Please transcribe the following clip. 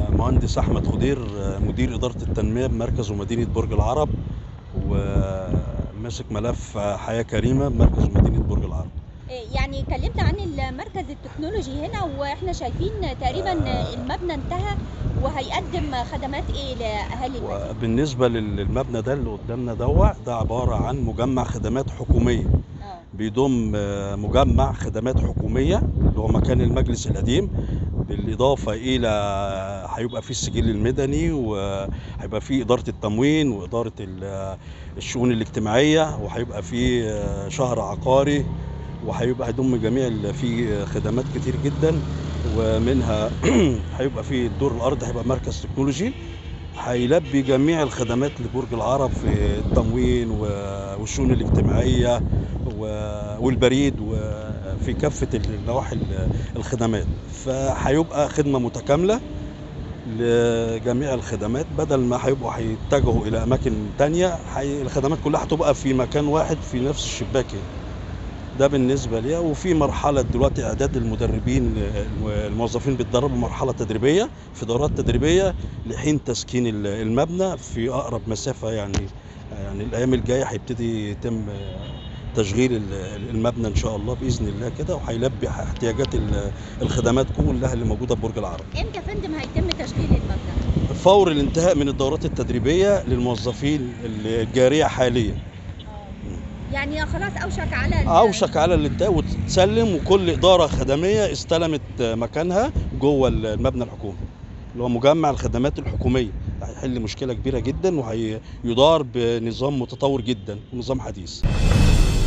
مهندس أحمد خضير مدير إدارة التنمية بمركز ومدينة برج العرب وماسك ملف حياة كريمة بمركز ومدينة برج العرب يعني كلمت عن المركز التكنولوجي هنا واحنا شايفين تقريبا المبنى انتهى وهيقدم خدمات ايه لاهالي المدينه وبالنسبة للمبنى ده اللي قدامنا دوت ده عبارة عن مجمع خدمات حكومية اه بيضم مجمع خدمات حكومية اللي هو مكان المجلس القديم بالإضافة إلى هيبقى فيه السجل المدني وهيبقى فيه إدارة التموين وإدارة ال- الشؤون الاجتماعية وهيبقى فيه شهر عقاري وهيبقى هيضم جميع ال- في خدمات كتير جدا ومنها هيبقى في الدور الأرضي هيبقى مركز تكنولوجي هيلبي جميع الخدمات لبرج العرب في التموين و- والشؤون الاجتماعية و- والبريد وفي كافة النواحي ال- الخدمات فهيبقى خدمة متكاملة لجميع الخدمات بدل ما هيبقوا هيتجهوا إلى أماكن تانية هي- الخدمات كلها هتبقى في مكان واحد في نفس الشباك هنا. ده بالنسبة ليها وفي مرحلة دلوقتي إعداد المدربين الموظفين بيتدربوا مرحلة تدريبية في دورات تدريبية لحين تسكين ال- المبنى في أقرب مسافة يعني يعني الأيام الجاية هيبتدي يتم تشغيل ال- المبنى إن شاء الله بإذن الله كده وهيلبي احتياجات ال- الخدمات كلها اللي موجودة في برج العرب امتى يا فندم هيتم تشغيل المبنى فور الانتهاء من الدورات التدريبية للموظفين الجارية حاليا يعني خلاص اوشك على ال- اوشك على الانتهاء وتتسلم وكل اداره خدميه استلمت مكانها جوه المبنى الحكومي اللي هو مجمع الخدمات الحكوميه هيحل مشكله كبيره جدا وهيدار بنظام متطور جدا ونظام حديث